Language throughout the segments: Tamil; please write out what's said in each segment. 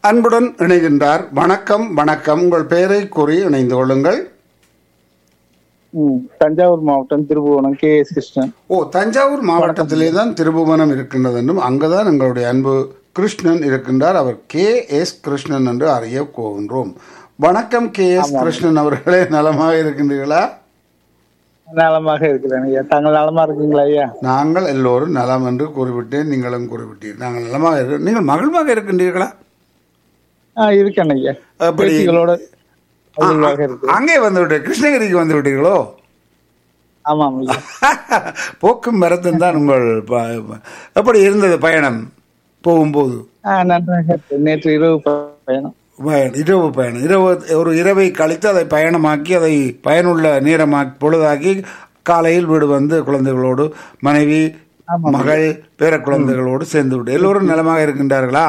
அன்புடன் இணைகின்றார் வணக்கம் வணக்கம் உங்கள் பெயரை கூறி இணைந்து கொள்ளுங்கள் ம், தஞ்சாவூர் மாவட்டம் திருபுவனம் கே எஸ் கிருஷ்ணன் ஓ தஞ்சாவூர் மாவட்டத்திலே தான் திருபுவனம் இருக்கின்றது என்றும் அங்குதான் எங்களுடைய அன்பு கிருஷ்ணன் இருக்கின்றார் அவர் கே எஸ் கிருஷ்ணன் என்று அறிய போகின்றோம் வணக்கம் கே எஸ் கிருஷ்ணன் அவர்களே நலமாக இருக்கின்றீர்களா நலமாக இருக்கிறேன் ஐயா தாங்கள் நலமா இருக்கீங்களா ஐயா நாங்கள் எல்லோரும் நலம் என்று கூறிவிட்டேன் நீங்களும் கூறிவிட்டீர் நாங்கள் நலமாக இருக்க நீங்கள் மகிழ்வாக இருக்கின்றீர்களா ஆ இருக்கேன் ஐயா அப்படி- பேட்டிகளோட மகிழ்வாக இருக்கு அங்கே வந்து விட்டு கிருஷ்ணகிரிக்கு வந்து விட்டீர்களோ ஆமாம் ஐயா போக்கும் வரத்தும் தான் உங்கள் ப- எப்படி இருந்தது பயணம் போகும்போது ஆ நன்றாக இருக்கு. நேற்று இரவு பயணம் பயணம் இரவு பயணம் இரவு ஒரு இரவை கழித்து அதை பயணமாக்கி அதை பயனுள்ள நேரமாக்கி பொழுதாக்கி காலையில் வீடு வந்து குழந்தைகளோடு மனைவி மகள் பேர குழந்தைகளோடு சேர்ந்து விட்டு எல்லோரும் நலமாக இருக்கின்றார்களா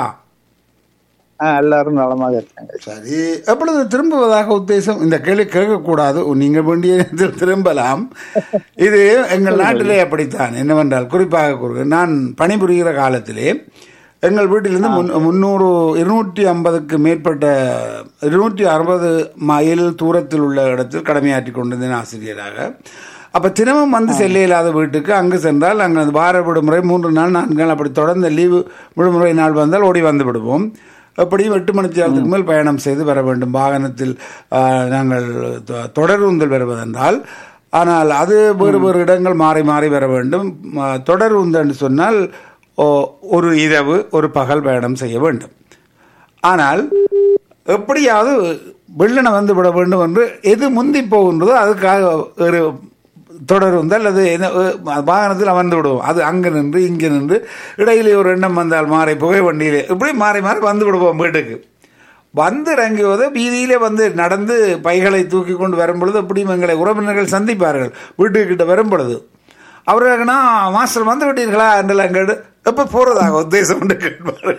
ஆ எல்லாரும் நலமாக இருக்காங்க சரி எப்பொழுது திரும்புவதாக உத்தேசம் இந்த கேள்வி கேட்கக்கூடாது நீங்க வேண்டிய நேரத்தில் திரும்பலாம் இது எங்கள் நாட்டிலே அப்படித்தான் என்னவென்றால் குறிப்பாக கூறுக நான் பணிபுரிகிற காலத்திலே எங்கள் வீட்டிலிருந்து முன் முந்நூறு இருநூற்றி ஐம்பதுக்கு மேற்பட்ட இருநூற்றி அறுபது மைல் தூரத்தில் உள்ள இடத்தில் கடமையாற்றி கொண்டிருந்தேன் ஆசிரியராக அப்ப தினமும் வந்து செல்ல இல்லாத வீட்டுக்கு அங்கு சென்றால் அங்கே அந்த வார விடுமுறை மூன்று நாள் நான்கு நாள் அப்படி தொடர்ந்து லீவு விடுமுறை நாள் வந்தால் ஓடி வந்து விடுவோம் எப்படியும் எட்டு மணி நேரத்துக்கு மேல் பயணம் செய்து வர வேண்டும் வாகனத்தில் ஆ, நாங்கள் தொ- தொடர் உந்தல் வருவதென்றால் ஆனால் அது வேறு வேறு இடங்கள் மாறி மாறி வர வேண்டும் ஆ, தொடர் உந்தல் சொன்னால் ஓ, ஒரு இரவு ஒரு பகல் பயணம் செய்ய வேண்டும் ஆனால் எப்படியாவது வெள்ளனை வந்து விட வேண்டும் என்று எது முந்தி போகின்றதோ அதுக்காக ஒரு தொடர் வந்து அல்லது என்ன அஹ், வாகனத்தில் அமர்ந்து விடுவோம் அது அங்கே நின்று இங்கே நின்று இடையிலே ஒரு எண்ணம் வந்தால் மாறி புகை வண்டியிலே இப்படி மாறி மாறி வந்து விடுவோம் வீட்டுக்கு வந்து இறங்குவது வீதியிலே வந்து நடந்து பைகளை தூக்கி கொண்டு வரும் பொழுது அப்படியும் எங்களை உறவினர்கள் சந்திப்பார்கள் வீட்டுக்கிட்ட வரும் பொழுது அவர்கள்னா மாஸ்டர் வந்து விட்டீர்களா என்றெல்லாம் கேட்டு எப்போ போகிறதாக உத்தேசம் என்று கேட்பார்கள்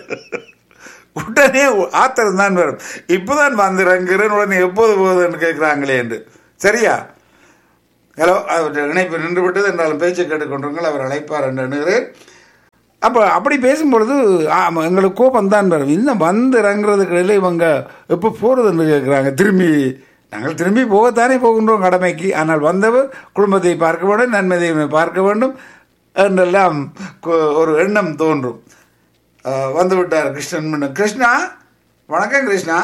உடனே ஆத்திரம் தான் வரும் இப்போதான் வந்து இறங்குறேன் உடனே எப்போது போகுதுன்னு கேட்குறாங்களே என்று சரியா ஹலோ அவர் இணைப்பு நின்று விட்டது என்றாலும் பேச்சை கேட்டுக்கொண்டிருங்கள் அவர் அழைப்பார் என்று எண்ணுகிறேன் அப்போ அப்படி பேசும்பொழுது ஆமா, எங்களுக்கு கோபம் தான் வரும் இன்னும் வந்து இறங்குறதுக்கு இடையில இவங்க எப்போ போகிறதுன்னு கேட்குறாங்க திரும்பி நாங்கள் திரும்பி போகத்தானே போகின்றோம் கடமைக்கு ஆனால் வந்தவர் குடும்பத்தை பார்க்க வேண்டும் நன்மதியை பார்க்க வேண்டும் என்றெல்லாம் கு- ஒரு எண்ணம் தோன்றும் அஹ், வந்து விட்டார் கிருஷ்ணன் முன்ன. கிருஷ்ணா வணக்கம் கிருஷ்ணா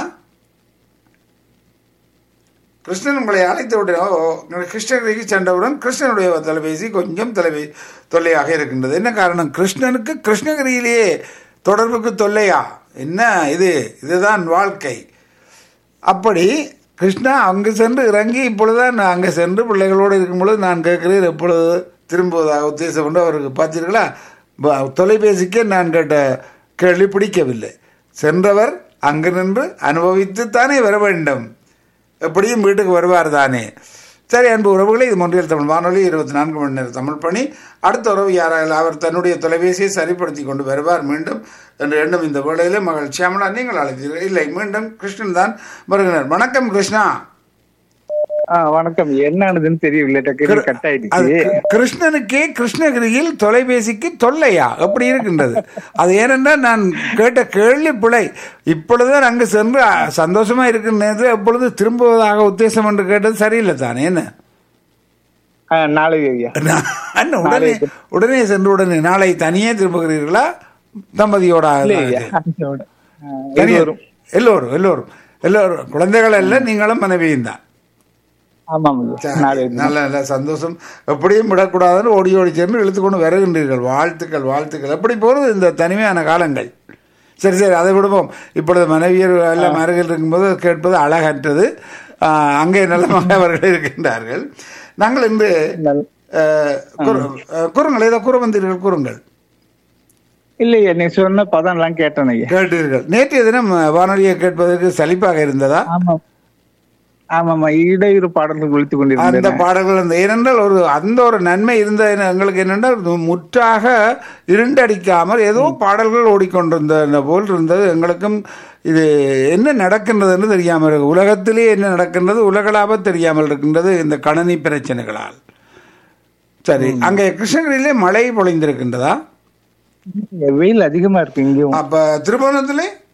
கிருஷ்ணன் உங்களை அழைத்து விட்டேன் ஓ, ஓ, கிருஷ்ணகிரிக்கு சென்றவுடன் கிருஷ்ணனுடைய தொலைபேசி கொஞ்சம் தொலைபே தொல்லையாக இருக்கின்றது என்ன காரணம் கிருஷ்ணனுக்கு கிருஷ்ணகிரியிலேயே தொடர்புக்கு தொல்லையா என்ன இது இதுதான் வாழ்க்கை அப்படி கிருஷ்ணா அங்கு சென்று இறங்கி இப்பொழுதுதான் நான் அங்கே சென்று பிள்ளைகளோடு இருக்கும் பொழுது நான் கேட்கிறேன் எப்பொழுது திரும்புவதாக உத்தேசம் கொண்டு அவருக்கு பார்த்தீர்களா ப- தொலைபேசிக்கே நான் கேட்ட கேள்வி பிடிக்கவில்லை சென்றவர் அங்கு நின்று அனுபவித்து தானே வர வேண்டும் எப்படியும் வீட்டுக்கு வருவார் தானே சரி அன்பு உறவுகளை இது மொன்றியல் தமிழ் வானொலி இருபத்தி நான்கு மணி நேரம் தமிழ் பணி அடுத்த உறவு யாரால் அவர் தன்னுடைய தொலைபேசியை சரிப்படுத்தி கொண்டு வருவார் மீண்டும் என்று எண்ணும் இந்த வேளையிலே மகள் சியாமலா நீங்கள் அழைத்தீர்கள் இல்லை மீண்டும் கிருஷ்ணன் தான் வருகிறார் வணக்கம் கிருஷ்ணா ஆ வணக்கம் என்ன ஆனதுன்னு தெரியவில்லை டக்குனு கட் அது ஆயிடுச்சு கி- கிருஷ்ணனுக்கே கிருஷ்ணகிரியில் தொலைபேசிக்கு தொல்லையா அப்படி இருக்கின்றது அது ஏனென்றால் நான் கேட்ட கேள்வி பிழை இப்பொழுதுதான் அங்கு சென்று அ, சந்தோஷமா இருக்கிற நேரத்தில் எப்பொழுது திரும்புவதாக உத்தேசம் என்று கேட்டது சரியில்லை தானே என்ன ஆ, நாளைக்கு ஐயா நான் அண்ணா, உடனே உடனே சென்று உடனே நாளை தனியே திரும்புகிறீர்களா தம்பதியோட இல்லை ஐயா ஆ, தனியா? இருவரும். எல்லோரும் எல்லோரும் எல்லோரும் குழந்தைகள் அல்ல நீங்களும் மனைவியும் தான் ஆமாம் ஐயா நாளை நல்ல நல்ல சந்தோஷம் எப்படியும் விடக்கூடாதுன்னு ஓடி ஓடி சென்று இழுத்துக்கொண்டு வருகின்றீர்கள் வாழ்த்துக்கள் வாழ்த்துக்கள் எப்படி போகிறது இந்த தனிமையான காலங்கள் சரி சரி அதை விடுவோம் இப்பொழுது மனைவியர் எல்லாம் அருகில் இருக்கும்போது கேட்பது அழகற்றது ஆஹ், அங்கே நல்லமாக அவர்கள் இருக்கின்றார்கள் நாங்கள் இன்று நல்ல- ஆஹ், கூறு- ஆஹ், கூறுங்கள் ஏதோ கூற வந்தீர்கள் கூறுங்கள் இல்லையா நீ சொன்ன பதம் எல்லாம் கேட்டேன் ஐயா கேட்டீர்கள் நேற்றைய தினம் வானொலியை கேட்பதற்கு சலிப்பாக இருந்ததா ஆமாம் ஆமாமா இடையிறு பாடல்கள் ஒழித்துக் அந்த கொண்டிருந்தேன் பாடல்கள் அந்த ஏனென்றால் ஒரு அந்த ஒரு நன்மை இருந்த எங்களுக்கு என்னென்றால் முற்றாக இருண்டடிக்காமல் ஏதோ பாடல்கள் ஓடிக்கொண்டிருந்த போல் இருந்தது எங்களுக்கும் இது என்ன நடக்கின்றதுன்னு தெரியாமல் இருக்கு உலகத்திலே என்ன நடக்கின்றது உலகளாவ தெரியாமல் இருக்கின்றது இந்த கணனி பிரச்சனைகளால் சரி அங்கே கிருஷ்ணகிரியிலே மழை பொழிந்திருக்கின்றதா வெயில் அதிகமா இருக்கு இங்கேயும் அப்ப திருபுவனத்திலே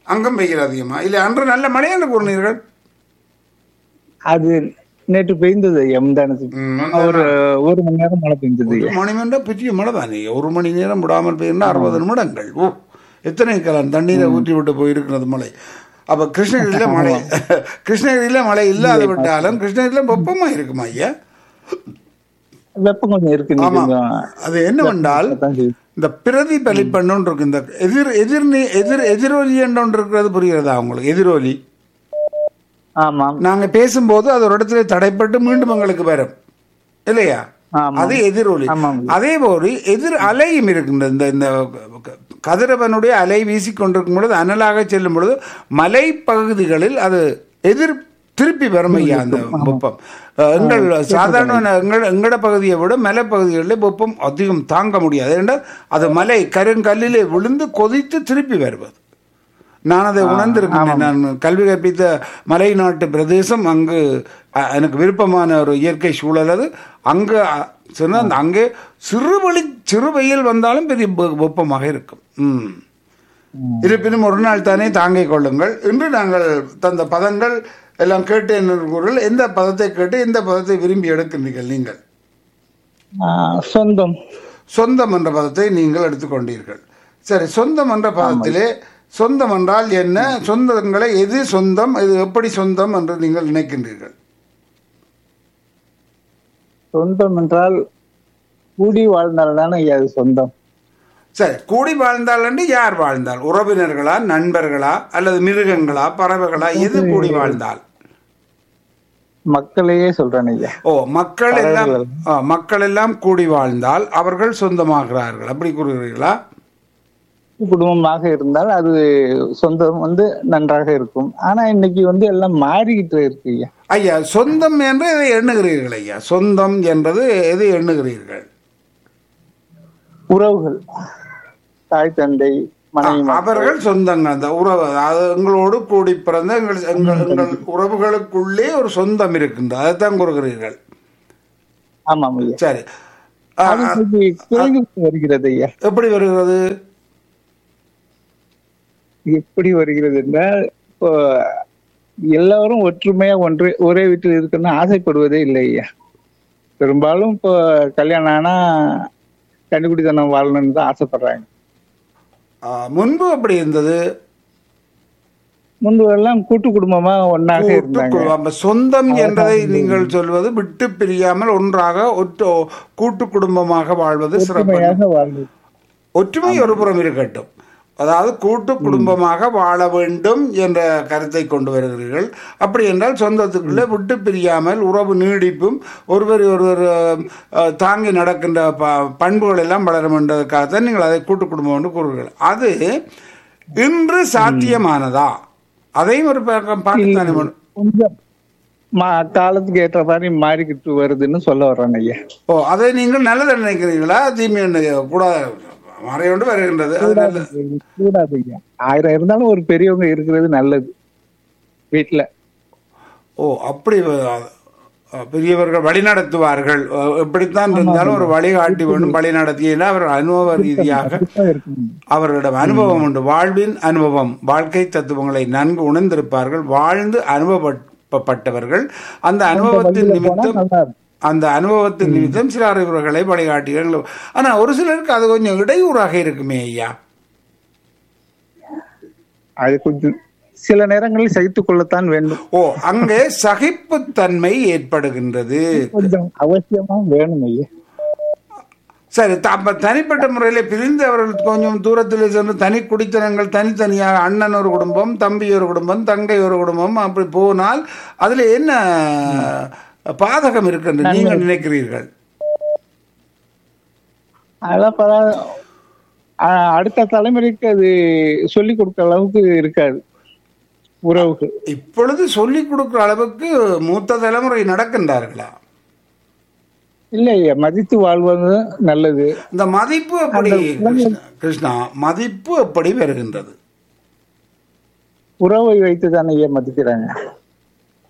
அங்கும் வெயில் அதிகமா இல்லை அன்று நல்ல மழை என்று கூறினீர்கள் அது நேற்று பெய்ந்தது ஐயா முந்தானத்துக்கு ம், ஒரு ஒரு மணி நேரம் மழை பெய்ந்தது ஐயா ஒரு மணி நேரம் பெரிய மழை தானே ஒரு மணி நேரம் விடாமல் பெய்யுன்னா அறுபது நிமிடங்கள் ஓ எத்தனை கலம் தண்ணீரை ஊற்றி விட்டு போயிருக்கிறது மழை அப்ப கிருஷ்ணகிரியில மழை கிருஷ்ணகிரியில மழை இல்லாத விட்டாலும் கிருஷ்ணகிரியில வெப்பமா இருக்குமா ஐயா வெப்பம் கொஞ்சம் இருக்கு இன்னைக்கு ஆமா கொஞ்சம் அது என்னவென்றால் அதான் செய்யுது. இந்த பிரதிபலிப்பன்னு ஒன்று இருக்கு இந்த எதிர் எதிர் எதிர் எதிரொலி என்று ஒன்று இருக்கிறது புரிகிறதா உங்களுக்கு எதிரொலி ஆமாம் நாங்க பேசும்போது அது ஒரு இடத்துல தடைப்பட்டு மீண்டும் எங்களுக்கு வரும் இல்லையா ஆமா. அது எதிரொலி ஆமாம். அதே போல எதிர் அலையும் இருக்கின்றது இந்த இந்த கதிரவனுடைய அலை வீசிக்கொண்டிருக்கும் பொழுது அனலாக செல்லும் பொழுது மலை பகுதிகளில் அது எதிர் திருப்பி வரும் ஐயா அந்த வெப்பம் அஹ், எங்கள் சாதாரண எங்கள் எங்கட பகுதியை விட மலை பகுதிகளில் வெப்பம் அதிகம் தாங்க முடியாது ஏனென்றால் அது மலை கருங்கல்லிலே விழுந்து கொதித்து திருப்பி வருவது நான் அதை உணர்ந்திருக்கிறேன் நான் கல்வி கற்பித்த மலை நாட்டு பிரதேசம் அங்கு அ, எனக்கு விருப்பமான ஒரு இயற்கை சூழல் அது அங்கு அ, சொன்னா அந்த அங்கே சிறுவழி சிறு வெயில் வந்தாலும் பெரிய வெ- வெப்பமாக இருக்கும் ம் இருப்பினும் ஒரு நாள் தானே தாங்கிக் கொள்ளுங்கள் இன்று நாங்கள் தந்த பதங்கள் எல்லாம் கேட்டு என்ன எந்த பதத்தை கேட்டு எந்த பதத்தை விரும்பி எடுக்கின்றீர்கள் நீங்கள் ஆ, சொந்தம் சொந்தம் என்ற பதத்தை நீங்கள் எடுத்துக்கொண்டீர்கள் சரி சொந்தம் என்ற பதத்திலே சொந்தம் என்றால் என்ன சொந்தங்களை எது சொந்தம் இது எப்படி சொந்தம் என்று நீங்கள் நினைக்கின்றீர்கள் சொந்தம் என்றால் கூடி வாழ்ந்தால் தானே ஐயா அது சொந்தம் சரி கூடி வாழ்ந்தால் என்று யார் வாழ்ந்தால் உறவினர்களா நண்பர்களா அல்லது மிருகங்களா பறவைகளா எது கூடி வாழ்ந்தால் மக்களையே சொல்றேன் ஐயா ஓ மக்கள் எல்லாம் ஆ, மக்கள் எல்லாம் கூடி வாழ்ந்தால் அவர்கள் சொந்தமாகிறார்கள் அப்படி கூறுகிறீர்களா குடும்பமாக இருந்தால் அது சொந்தம் வந்து நன்றாக இருக்கும் ஆனா இன்னைக்கு வந்து எல்லாம் மாறிக்கிட்டு இருக்கு ஐயா ஐயா சொந்தம் என்று எதை எண்ணுகிறீர்கள் ஐயா சொந்தம் என்பது எதை எண்ணுகிறீர்கள் உறவுகள் தாய் தந்தை மனைவி மக்கள். அவர்கள் சொந்தங்க அந்த உறவு அது எங்களோடு கூடி பிறந்த எங்கள் எங்கள் எங்கள் உறவுகளுக்குள்ளே ஒரு சொந்தம் இருக்கின்றது அதைத்தான் கூறுகிறீர்கள் ஆமாம் ஐயா சரி ஆ, அது இன்னைக்கு குறைந்து வருகிறது ஐயா எப்படி வருகிறது எப்படி வருகிறது என்றால் இப்போ எல்லாரும் ஒற்றுமையா ஒன்று ஒரே வீட்டில் இருக்கணும்னு ஆசைப்படுவதே இல்லை ஐயா பெரும்பாலும் இப்போ கல்யாணம் ஆனா கண்டுபிடித்தனம் வாழணும்னு தான் ஆசைப்படுறாங்க ஆ, முன்பு அப்படி இருந்தது முன்பு எல்லாம் கூட்டு குடும்பமா ஒன்னாக கூட்டு இருந்தாங்க குடும்பம். அப்ப சொந்தம் என்பதை நீங்கள் சொல்வது விட்டு பிரியாமல் ஒன்றாக ஒற்று கூட்டு குடும்பமாக வாழ்வது சிறப்பு ஒற்றுமையாக வாழ்ந்து ஒற்றுமை ஒரு புறம் இருக்கட்டும் அதாவது கூட்டு குடும்பமாக வாழ வேண்டும் என்ற கருத்தை கொண்டு வருகிறீர்கள் அப்படி என்றால் சொந்தத்துக்குள்ளே விட்டு பிரியாமல் உறவு நீடிப்பும் ஒருவர் ஒருவர் அஹ், தாங்கி நடக்கின்ற ப பண்புகள் எல்லாம் வளரும் என்றதுக்காகத்தான் நீங்கள் அதை கூட்டு குடும்பம் என்று கூறுகிறீர்கள் அது இன்று சாத்தியமானதா அதையும் ஒரு பக்கம் பார்த்துத்தானே வேணும். கொஞ்சம் மா காலத்துக்கு ஏற்ற மாதிரி மாறிக்கிட்டு வருதுன்னு சொல்ல வர்றேன் ஐயா ஓ அதை நீங்கள் நல்லது நினைக்கிறீங்களா தீமை நினைக்க- கூடாது மறையொன்று வருகின்றது அது நல்ல கூடாது ஐயா ஆயிரம் இருந்தாலும் ஒரு பெரியவங்க இருக்கிறது நல்லது வீட்டுல ஓ அப்படி அஹ், பெரியவர்கள் வழிநடத்துவார்கள் அஹ், எப்படித்தான் இருந்தாலும் ஒரு வழிகாட்டி வேண்டும் வழி நடத்தியதில் அவர் அனுபவ ரீதியாக கண்டிப்பா இருக்கணும். அவர்களிடம் அனுபவம் உண்டு வாழ்வின் அனுபவம் வாழ்க்கை தத்துவங்களை நன்கு உணர்ந்திருப்பார்கள் வாழ்ந்து அனுபவப்பட்டவர்கள் அந்த அனுபவத்தின் போனா நிமித்தம் நல்லா இருக்கும் அந்த அனுபவத்தின் நிமித்தம் சில அறிவுரைகளை வழிகாட்டிகள் ஆனா ஒரு சிலருக்கு அது கொஞ்சம் இடையூறாக இருக்குமே ஐயா அது கொஞ்சம் சில நேரங்களில் சகித்துக் கொள்ளத்தான் வேண்டும் ஓ அங்கே சகிப்புத்தன்மை ஏற்படுகின்றது கொஞ்சம் அவசியமா வேணும் ஐயா சரி த- அப்ப தனிப்பட்ட முறையில பிரிந்து அவர்கள் கொஞ்சம் தூரத்தில் சென்று தனி குடித்தனங்கள் தனித்தனியாக அண்ணன் ஒரு குடும்பம் தம்பி ஒரு குடும்பம் தங்கை ஒரு குடும்பம் அப்படி போனால் அதுல என்ன பாதகம் இருக்கு என்று நீங்கள் நினைக்கிறீர்கள் அதெல்லாம் பரவா- ஆ- அடுத்த தலைமுறைக்கு அது சொல்லிக் கொடுக்க அளவுக்கு இருக்காது உறவுகள் இப்பொழுது சொல்லிக் கொடுக்கிற அளவுக்கு மூத்த தலைமுறை நடக்கின்றார்களா இல்ல ஐயா மதித்து வாழ்வது நல்லது இந்த மதிப்பு எப்படி கிருஷ்ணா- கிருஷ்ணா மதிப்பு எப்படி வருகின்றது உறவை வைத்து தானே ஐயா மதிக்கிறாங்க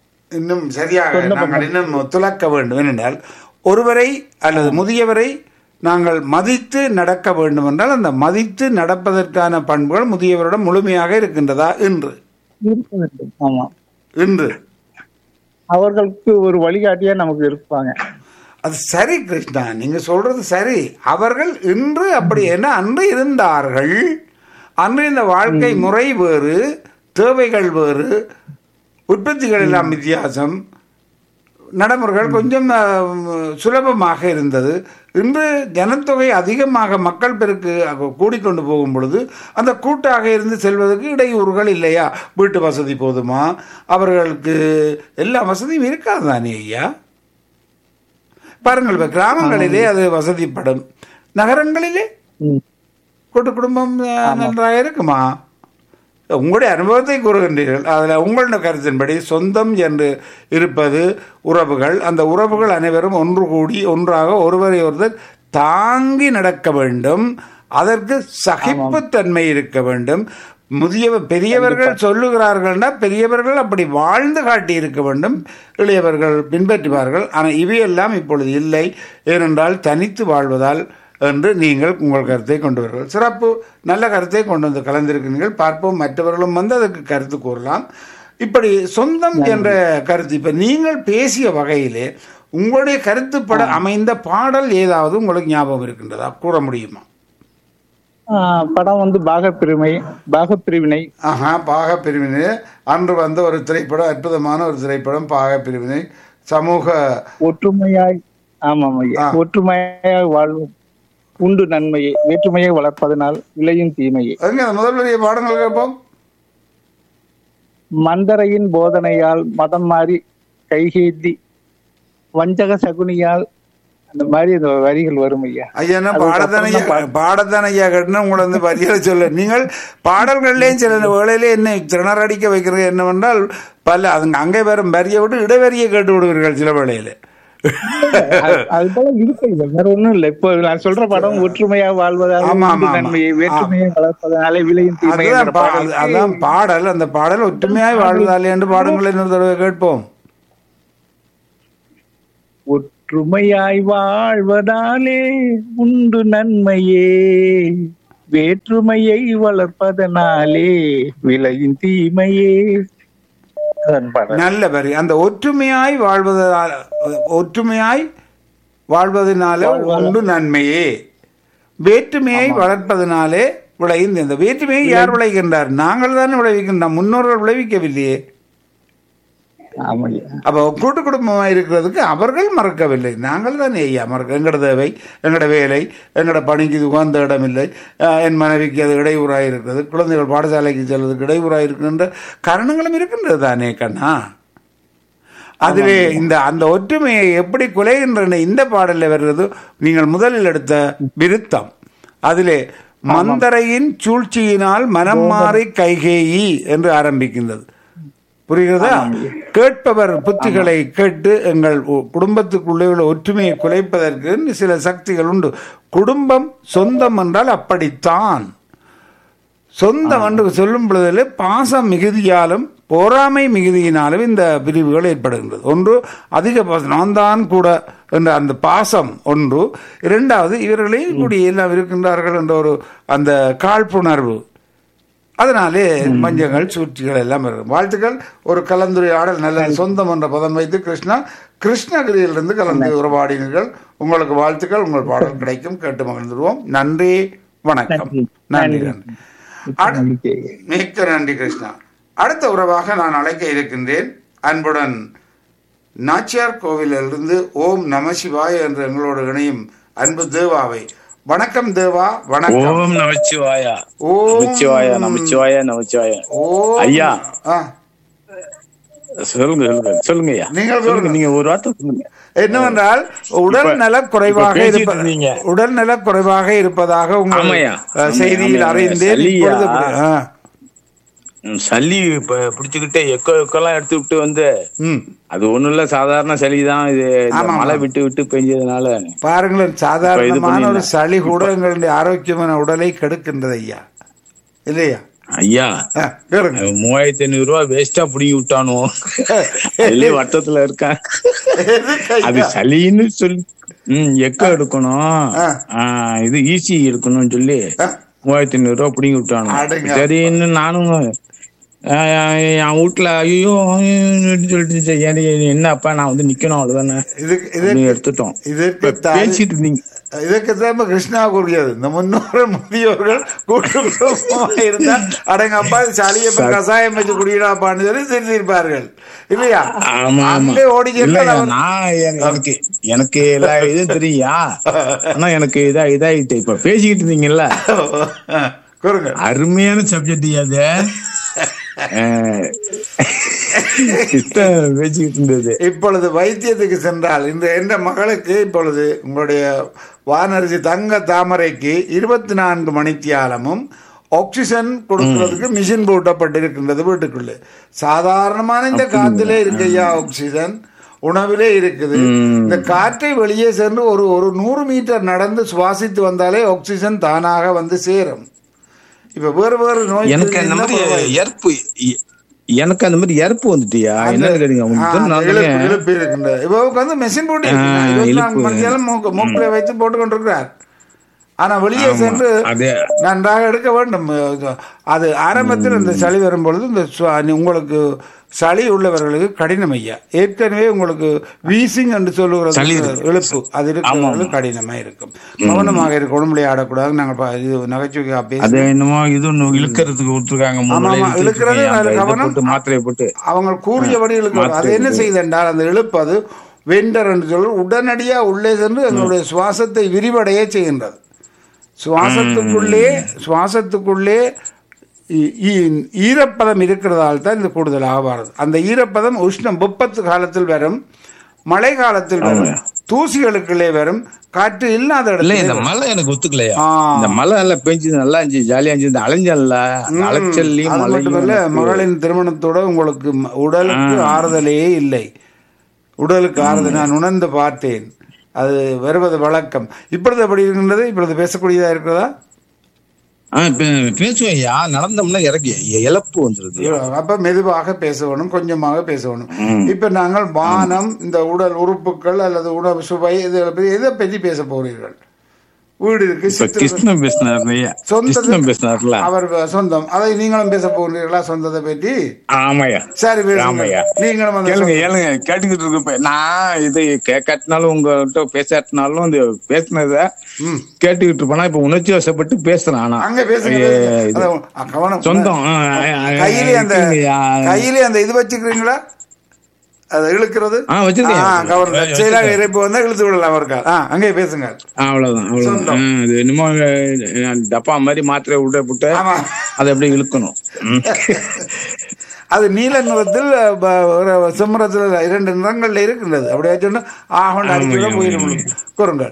இன்னும் சரியாக நாங்கள் இன்னும் துலக்க வேண்டும் ஏனென்றால் ஒருவரை அல்லது முதியவரை நாங்கள் மதித்து நடக்க வேண்டும் என்றால் அந்த மதித்து நடப்பதற்கான பண்புகள் முதியவரிடம் முழுமையாக இருக்கின்றதா இன்று இருக்க வேண்டும் ஆமா இன்று அவர்களுக்கு ஒரு வழிகாட்டியா நமக்கு இருப்பாங்க அது சரி கிருஷ்ணா நீங்க சொல்றது சரி அவர்கள் இன்று அப்படி என்ன அன்று இருந்தார்கள் அன்று இந்த வாழ்க்கை முறை வேறு தேவைகள் வேறு உற்பத்திகள் எல்லாம் வித்தியாசம் நடைமுறைகள் கொஞ்சம் அஹ், சுலபமாக இருந்தது இன்று ஜனத்தொகை அதிகமாக மக்கள் பெருக்கு அக- கூடிக்கொண்டு போகும் பொழுது அந்த கூட்டாக இருந்து செல்வதற்கு இடையூறுகள் இல்லையா வீட்டு வசதி போதுமா அவர்களுக்கு எல்லா வசதியும் இருக்காது தானே ஐயா பாருங்கள் இப்ப கிராமங்களிலே அது வசதிப்படும் நகரங்களிலே ம். கூட்டு குடும்பம் அஹ், நன்றாக இருக்குமா உங்களுடைய அனுபவத்தை கூறுகின்றீர்கள் அதில் உங்களுடைய கருத்தின்படி சொந்தம் என்று இருப்பது உறவுகள் அந்த உறவுகள் அனைவரும் ஒன்று கூடி ஒன்றாக ஒருவரை ஒருவர் தாங்கி நடக்க வேண்டும் அதற்கு சகிப்புத்தன்மை இருக்க வேண்டும் முதிய பெரியவர்கள் சொல்லுகிறார்கள்னா பெரியவர்கள் அப்படி வாழ்ந்து காட்டி இருக்க வேண்டும் இளையவர்கள் பின்பற்றுவார்கள் ஆனால் இவையெல்லாம் இப்பொழுது இல்லை ஏனென்றால் தனித்து வாழ்வதால் என்று நீங்கள் உங்கள் கருத்தை கொண்டு வருங்கள் சிறப்பு நல்ல கருத்தை கொண்டு வந்து கலந்திருக்கிறீர்கள் பார்ப்போம் மற்றவர்களும் வந்து அதற்கு கருத்து கூறலாம் இப்படி சொந்தம் என்ற கருத்து இப்ப நீங்கள் பேசிய வகையிலே உங்களுடைய கருத்துப்பட அமைந்த பாடல் ஏதாவது உங்களுக்கு ஞாபகம் இருக்கின்றதா கூற முடியுமா ஆஹ் படம் வந்து பாகப்பிரிமை பாகப்பிரிவினை ஆஹா பாக பிரிவினை அன்று வந்த ஒரு திரைப்படம் அற்புதமான ஒரு திரைப்படம் பாக பிரிவினை சமூக ஒற்றுமையாய் ஆமாம் ஐயா ஒற்றுமையாய் வாழ்வும் உண்டு நன்மையை வேற்றுமையை வளர்ப்பதனால் விளையும் தீமையை எங்க அந்த முதல் வரிய பாடங்கள் கேட்போம் மந்தரையின் போதனையால் மதம் மாறி கைகேந்தி வஞ்சக சகுனியால் அந்த மாதிரி இந்த வரிகள் வரும் ஐயா ஐயா என்ன பாடத்தானையா பாடத்தானையா கட்டினா உங்களை வந்து பரிசீல சொல்ல நீங்கள் பாடல்கள்லேயும் சில வேளையிலே என்ன திணறடிக்க வைக்கிறது என்னவென்றால் பல அதுங்க அங்கே வரும் வரியை விட்டு இடைவெறியை கேட்டு விடுவீர்கள் சில வேளையில அது- அது போல இருக்கு ஐயா வேற ஒண்ணும் இல்ல இப்போ நான் சொல்ற படம் ஒற்றுமையா வாழ்வதால் ஆமா, உண்டு ஆமா, ஆமா. நன்மையை வேற்றுமையை வளர்ப்பதனாலே விளையும் தீமை அதுதான் என்ற பா- பாடல் அதான் பாடல் அந்த பாடல் ஒற்றுமையாய் வாழ்வதாலே என்று பாடுங்கள் இன்னொரு தடவை கேட்போம் ஒற்றுமையாய் வாழ்வதாலே உண்டு நன்மையே வேற்றுமையை வளர்ப்பதனாலே விளையும் தீமையே அதான் பாடல். நல்ல வரி அந்த ஒற்றுமையாய் வாழ்வதால் ஒற்றுமையாய் வாழ்வதனால உண்டு நன்மையே வேற்றுமையை வளர்ப்பதனாலே விளையும் இந்த வேற்றுமையை யார் விளைகின்றார் நாங்கள் தானே விளைவிக்கின்றோம் முன்னோர்கள் விளைவிக்கவில்லையே ஆமாய்யா அப்போ கூட்டு குடும்பமாக இருக்கிறதுக்கு அவர்கள் மறக்கவில்லை நாங்கள் தான் ஐயா மறக்க எங்களோட தேவை எங்களோட வேலை எங்களோட பணிக்கு இது உகந்த இடம் இல்லை அஹ் என் மனைவிக்கு அது இடையூறாக இருக்கிறது குழந்தைகள் பாடசாலைக்கு செல்வதற்கு இடையூறாக இருக்கின்ற காரணங்களும் இருக்கின்றது தானே கண்ணா அதிலே இந்த அந்த ஒற்றுமையை எப்படி குலைகின்றன இந்த பாடலில் வருகிறது நீங்கள் முதலில் எடுத்த விருத்தம் அதிலே மந்தரையின் சூழ்ச்சியினால் மனம் மாறி கைகேயி என்று ஆரம்பிக்கின்றது புரிகிறதா கேட்பவர் புத்திகளை கேட்டு எங்கள் உ- குடும்பத்துக்குள்ளே உள்ள ஒற்றுமையை குலைப்பதற்கு சில சக்திகள் உண்டு குடும்பம் சொந்தம் என்றால் அப்படித்தான் சொந்தம் என்று சொல்லும் பொழுதிலே பாசம் மிகுதியாலும் பொறாமை மிகுதியினாலும் இந்த பிரிவுகள் ஏற்படுகின்றது ஒன்று அதிக பாசம் நான் தான் கூட என்ற அந்த பாசம் ஒன்று இரண்டாவது இவர்களே இப்படி எல்லாம் இருக்கின்றார்கள் என்ற ஒரு அந்த காழ்ப்புணர்வு அதனாலே மஞ்சங்கள் சூழ்ச்சிகள் எல்லாம் இருக்கும் வாழ்த்துக்கள் ஒரு கலந்துரையாடல் நல்ல சொந்தம் என்ற பதம் வைத்து கிருஷ்ணா கிருஷ்ணகிரியிலிருந்து கலந்து உறவாடினீர்கள் உங்களுக்கு வாழ்த்துக்கள் உங்கள் பாடல் கிடைக்கும் கேட்டு மகிழ்ந்துருவோம் நன்றி வணக்கம் நன்றி நன்றி அடு- நம்பிக்கை மிக்க நன்றி கிருஷ்ணா அடுத்த உறவாக நான் அழைக்க இருக்கின்றேன் அன்புடன் நாச்சியார் கோவிலிலிருந்து ஓம் நமசிவாய என்று எங்களோடு இணையும் அன்பு தேவாவை வணக்கம் தேவா வணக்கம் ஓம் நமச்சிவாயா ஓம் நமச்சிவாயா நமச்சிவாயா நமச்சிவாயா ஓம் ஐயா. ஆ, சொல்லுங்க சொல்லுங்க சொல்லுங்க ஐயா நீங்கள் சொல்லுங்க சொல்லுங்க. நீங்க ஒரு வார்த்தை சொல்லுங்க என்னவென்றால் உடல் இப்ப- நல குறைவாக இப்ப பேசிட்டு இருப்ப இருந்தீங்க. உடல் நல குறைவாக இருப்பதாக உங்கள் ஆமாய்யா. அஹ், செய்தியில் ஆமாய்யா. அறிந்தேன் சளியா? இப்பொழுது ஆ, ம், சளி இப்ப பிடிச்சுக்கிட்டே எக்கோ எக்கோலாம் எடுத்து விட்டு வந்து ம் அது ஒண்ணும் இல்ல சாதாரண சளி தான் இது இந்த ஆமா, மழை ஆமா. விட்டு விட்டு பெஞ்சதுனால பாருங்களேன் சாதாரணமான ஒரு பண்ணிடலாம். சளி கூட எங்களுடைய ஆரோக்கியமான உடலை கெடுக்கின்றது ஐயா இல்லையா ஐயா ஆ, கேளுங்க மூவாயிரத்தி ஐநூறு ரூபாய் வேஸ்டா புடிங்கி விட்டானோ அதுலயே வட்டத்துல இருக்கான் எதுக்கு அது ஐயா? சளின்னு சொல்லி ம் எக்கோ எடுக்கணும் ஆ. ஆ, இது ஈசி எடுக்கணும்னு சொல்லி ஆ. மூவாயிரத்தி ஐநூறு ரூபாய் புடிங்கி விட்டானோ அடங்க. சரின்னு நானும் ஆ, என் வீட்டுல ஐயோ சொல்லிட்டு சரி, எனக்கு என்னப்பா நான் வந்து நிக்கணும் அவ்வளவுதானே இதுக்கு அப்படின்னு இதுக்கு எடுத்துட்டோம் இதுக்கு இப்ப தான் பேசிட்டு இருந்தீங்க இதுக்கு தான் கிருஷ்ணா கூறியது இந்த முன்னோர் முதியோர்கள் கூட்டு குடும்பமா இருந்தா அடங்கப்பா சளியப்ப கசாயம் வச்சு குடியிடாப்பான்னு சொல்லி திருத்திருப்பார்கள் இல்லையா ஆமா ஆமா அங்கே ஓடி இல்ல சென்றால் அவர் நான் எனக்கு- எனக்கு எனக்கு எல்லா இதுவும் தெரியா ஆனா எனக்கு இதா இதாயிட்டு இப்ப பேசிக்கிட்டு இருந்தீங்கல்ல கூறுங்க அருமையான சப்ஜெக்ட் அது அஹ், சிஸ்டம் பேசிக்கிட்டு இருந்தது இப்பொழுது வைத்தியத்துக்கு சென்றால் இந்த என்ற மகளுக்கு இப்பொழுது உங்களுடைய வானரிசி தங்க தாமரைக்கு இருபத்தி நான்கு மணித்தியாலமும் ஆக்சிஜன் கொடுக்கிறதுக்கு மிஷின் போட்டப்பட்டிருக்கின்றது வீட்டுக்குள்ளே சாதாரணமான இந்த காத்திலே இருக்கையா ஆக்சிஜன் உணவிலே இருக்குது இந்த காற்றை வெளியே சென்று ஒரு ஒரு நூறு மீட்டர் நடந்து சுவாசித்து வந்தாலே ஆக்சிஜன் தானாக வந்து சேரும் இப்ப வேறு வேறு நோய் எனக்கு அந்த மாதிரி ஏற்பு எ- எனக்கு அந்த மாதிரி ஏற்பு வந்துட்டியா என்னன்னு கேட்டீங்க ஆ, உங்களுக்கு அந்த நான் இழுப்பு தானே- இழுப்பு இருக்கின்றது இவருக்கு வந்து மெஷின் போட்டு இருக்கின்றார். ஆ, இருபத்தி நான்கு இழுப்பு. மணி நேரம் மூக்கு மூக்கில வைத்து போட்டு கொண்டிருக்கிறார் ஆனா வெளியே ஆமா, சென்று அது நன்றாக எடுக்க வேண்டும் அது ஆரம்பத்தில் இந்த சளி வரும் பொழுது இந்த சுவா- உங்களுக்கு சளி உள்ளவர்களுக்கு கடினம் ஐயா ஏற்கனவே உங்களுக்கு வீசிங் என்று சொல்லுகிறது சளி இழுப்பு அது இருக்கிறவர்களுக்கு கடினமா இருக்கும் கவனமாக இருக்கணும் விளையாடக்கூடாது நாங்கள் பா- இது நகைச்சுவை பேசி அது என்னமோ இது ஒண்ணு இழுக்கிறதுக்கு விட்டுருக்காங்க மூணு ஆமா, ஆமா, இழுத்துட்டு இழுக்கிறது இருக்கீங்க. அந்த அது இதை கவனம். போட்டு மாத்திரையை போட்டு அவங்க கூறியபடி இழுக்கிறது அது என்ன செய்தென்றால் அந்த இழுப்பு அது வெண்டர் என்று சொல்லி உடனடியா உள்ளே சென்று எங்களுடைய சுவாசத்தை விரிவடைய செய்கின்றது சுவாசத்துக்குள்ளே சுவாசத்துக்குள்ளே ஈ- ஈ- ஈரப்பதம் இருக்கிறதால் தான் இது கூடுதலாக வருது அந்த ஈரப்பதம் உஷ்ணம் வெப்பத்து காலத்தில் வரும் மழை காலத்தில் வரும் தூசிகளுக்குள்ளே வரும் காற்று இல்லாத இல்ல இடத்துல இந்த மழை எனக்கு ஒத்துக்கலையா ஆ. இந்த மழை எல்லாம் பெஞ்சது நல்லா இருந்துச்சு ஜாலியா இருந்துச்சு இந்த அலைஞ்சல்ல அந்த அலைச்சல்லையும் அது மட்டுமல்ல மழையும் மகளின் திருமணத்தோட உங்களுக்கு ம- உடலுக்கு ஆறுதலே இல்லை உடலுக்கு ஆறுதல் நான் உணர்ந்து பார்த்தேன் அது வருவது வழக்கம் இப்பொழுது எப்படி இருக்கின்றது இப்பொழுது பேசக்கூடியதா இருக்கிறதா ஆ, பே- பேசுவேன்யா நடந்தோம்னா இறக்கி இழப்பு வந்துருது அப்ப மெதுவாக பேச வேணும் கொஞ்சமாக பேச வேணும் ம். இப்ப நாங்கள் வானம் இந்த உடல் உறுப்புகள் அல்லது உணவு சுவை இது எதை பற்றி பேச போறீர்கள் வீடு இருக்கு இப்ப சித்திர கிருஷ்ணன் பேசினார் சொந்த கிருஷ்ணன் பேசினார்ல அவர் சொந்தம் அதை நீங்களும் பேச போகிறீர்களா சொந்தத்தை பற்றி ஆமாய்யா சரி பேசுங்க ஆமாய்யா. நீங்களும் அந்த கேளுங்க கேளுங்க கேட்டுக்கிட்டு இருக்க நான் இது கேட்காட்டினாலும் உங்ககிட்ட பேசாட்டினாலும் இந்த பேசினத ம். கேட்டுக்கிட்டு இருப்பேனா இப்ப உணர்ச்சி வசப்பட்டு பேசுறேன் ஆனா அங்க பேசுங்க ஏ, பேசுங்க. இது அதான், அ, கவனம் சொந்தம் ஆ, ஆ, ஆ, கையிலே அந்த இருக்குங்கய்யா. கையிலே அந்த இது வச்சுக்கிறீங்களா அதை இழுக்கிறது ஆ, வச்சிருக்கேன். ஆ, கவனம் வச்சிருக்கேன். தற்செயலாக இறைப்பு வந்தா இழுத்து விடலாம் இருக்கா ஆ அங்கே பேசுங்க ஆ, அவ்வளவுதான் அவ்வளவுதான் ஆ, அது என்னமோ அஹ், டப்பா மாதிரி மாத்திரை விட விட்டு ஆமா அதை அப்படியே இழுக்கணும் ம். அது நீல நிறத்தில் ப- ஒரு செம்மரத்தில் இரண்டு நிறங்கள்ல இருக்கின்றது அப்படி வச்சோன்னா ஆகொண்டு அடிச்சு விட ஆமாய்யா, போயிடும் கூறுங்கள்